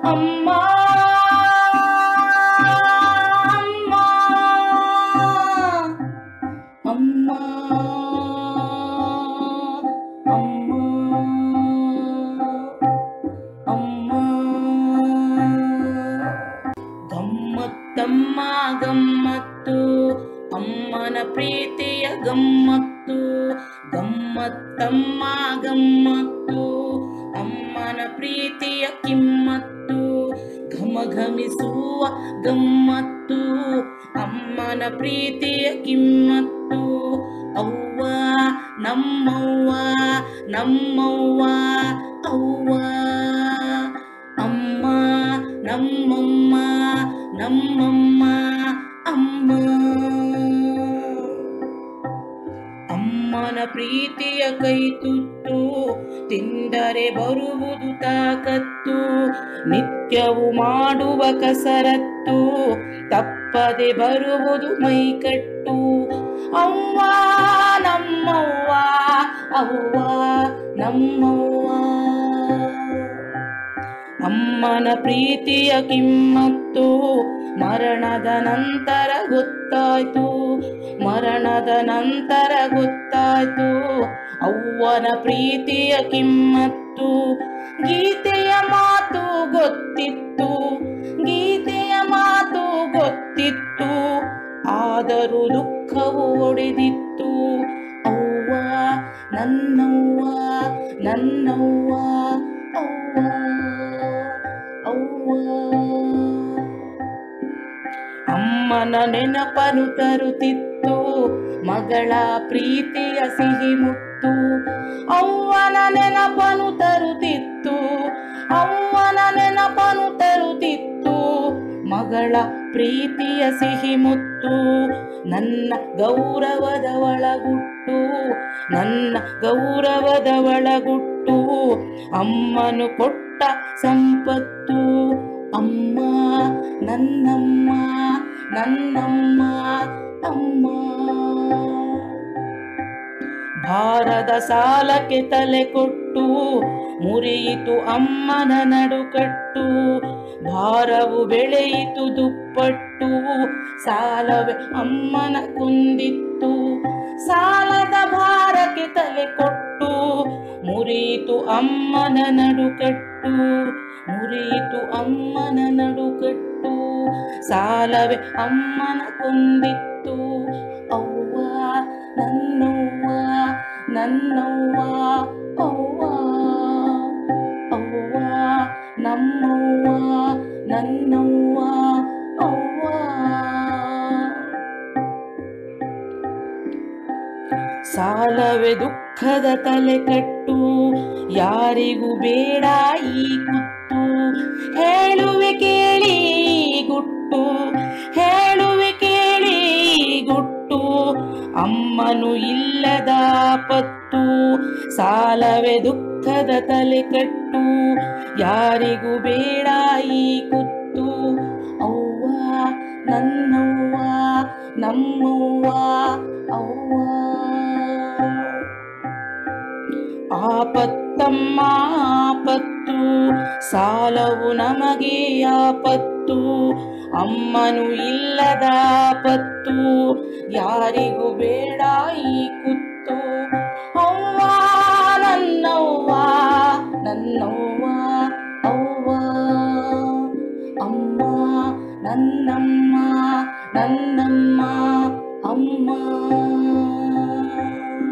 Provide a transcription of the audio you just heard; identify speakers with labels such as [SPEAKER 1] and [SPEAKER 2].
[SPEAKER 1] ಅಮ್ಮ ಅಮ್ಮ ಅಮ್ಮ ಅಮ್ಮ ಅಮ್ಮ ಗಮ್ಮತ್ತಮ್ಮ ಗಮ್ಮತ್ತು ಅಮ್ಮನ ಪ್ರೀತಿಯ ಗಮ್ಮತ್ತು ಗಮ್ಮತ್ತಮ್ಮ ಗಮ್ಮತ್ತು ಅಮ್ಮನ ಪ್ರೀತಿಯ ಕಿಮ್ಮತ್ತು ಘಮಘಮಿಸುವ ಗಮ್ಮತ್ತು ಅಮ್ಮನ ಪ್ರೀತಿಯ ಕಿಮ್ಮತ್ತು ಅವ್ವ ನಮ್ಮವ್ವ ನಮ್ಮವ್ವ ಅವ್ವ ಅಮ್ಮ ನಮ್ಮಮ್ಮ ನಮ್ಮಮ್ಮ ಅಮ್ಮ ಅಮ್ಮನ ಪ್ರೀತಿಯ ಕೈ ತುತ್ತು ತಿಂದರೆ ಬರುವುದು ತಾಕತ್ತು ನಿತ್ಯವು ಮಾಡುವ ಕಸರತ್ತು ತಪ್ಪದೆ ಬರುವುದು ಮೈಕಟ್ಟು ಅವ್ವ ನಮ್ಮವ್ವ ಅವ್ವ ನಮ್ಮವ್ವ ಅಮ್ಮನ ಪ್ರೀತಿಯ ಕಿಮ್ಮತ್ತು ಮರಣದ ನಂತರ ಗೊತ್ತಾಯ್ತು ಮರಣದ ನಂತರ ಗೊತ್ತಾಯ್ತು ಅವ್ವನ ಪ್ರೀತಿಯ ಕಿಮ್ಮತ್ತು ಗೀತೆಯ ಮಾತು ಗೊತ್ತಿತ್ತು ಗೀತೆಯ ಮಾತು ಗೊತ್ತಿತ್ತು ಆದರೂ ದುಃಖವು ಒಡೆದಿತ್ತು ಅವ್ವ ನನ್ನವ್ವ ನನ್ನವ್ವ ಅವ್ವ ಅವ್ವ ಅಮ್ಮನ ನೆನಪನು ತರುತ್ತಿತ್ತು ಮಗಳ ಪ್ರೀತಿಯ ಸಿಹಿ ಮುತ್ತು ಅವ್ವನ ನೆನಪನು ತರುತ್ತಿತ್ತು ಅವ್ವನ ನೆನಪನು ತರುತ್ತಿತ್ತು ಮಗಳ ಪ್ರೀತಿಯ ಸಿಹಿ ಮುತ್ತು ನನ್ನ ಗೌರವದ ಒಳಗುಟ್ಟು ನನ್ನ ಗೌರವದ ಒಳಗುಟ್ಟು ಅಮ್ಮನು ಕೊಟ್ಟ ಸಂಪತ್ತು ಅಮ್ಮ ನನ್ನಮ್ಮ ನನ್ನಮ್ಮ ಅಮ್ಮ ಭಾರದ ಸಾಲಕ್ಕೆ ತಲೆ ಕೊಟ್ಟು ಮುರಿಯಿತು ಅಮ್ಮನ ನಡುಕಟ್ಟು ಭಾರವು ಬೆಳೆಯಿತು ದುಪ್ಪಟ್ಟು ಸಾಲವೇ ಅಮ್ಮನ ಕುಂದಿತ್ತು ಸಾಲದ ಭಾರಕ್ಕೆ ತಲೆ ಕೊಟ್ಟು ಮುರಿಯಿತು ಅಮ್ಮನ ನಡುಕಟ್ಟು ಮುರಿಯಿತು ಅಮ್ಮನ ನಡುಕಟ್ಟು ಸಾಲವೇ ಅಮ್ಮನ ಕೊಂದಿತ್ತು ಅವ್ವ ನನ್ನವ್ವ ನನ್ನವ್ವ ಅವ್ವ ಅವ್ವ ನಮ್ಮವ್ವ ನನ್ನವ್ವ ಅವ್ವ ಸಾಲವೇ ದುಃಖದ ತಲೆ ಕಟ್ಟು ಯಾರಿಗೂ ಬೇಡ ಈ ಕುತ್ತು ಹೇಳುವೆ ಕೇಳಿ ಈ ಗುಟ್ಟು ಹೇಳುವೆ ಕೇಳಿ ಈ ಗುಟ್ಟು ಅಮ್ಮನು ಇಲ್ಲದ ಪತ್ತು ಸಾಲವೇ ದುಃಖದ ತಲೆ ಕಟ್ಟು ಯಾರಿಗೂ ಬೇಡ ಈ ಕುತ್ತು ಅವ್ವ ನನ್ನವ್ವ ನಮ್ಮವ್ವ ಅವ್ವ ಆಪತ್ತಮ್ಮ ಆಪತ್ತು ಸಾಲವು ನಮಗೆ ಆಪತ್ತು ಅಮ್ಮನು ಇಲ್ಲದ ಆಪತ್ತು ಯಾರಿಗೂ ಬೇಡ ಈ ಕುತ್ತು ಅವ್ವ ನನ್ನವ್ವ ನನ್ನವ್ವ ಅವ್ವ ಅಮ್ಮ ನನ್ನಮ್ಮ ನನ್ನಮ್ಮ ಅಮ್ಮ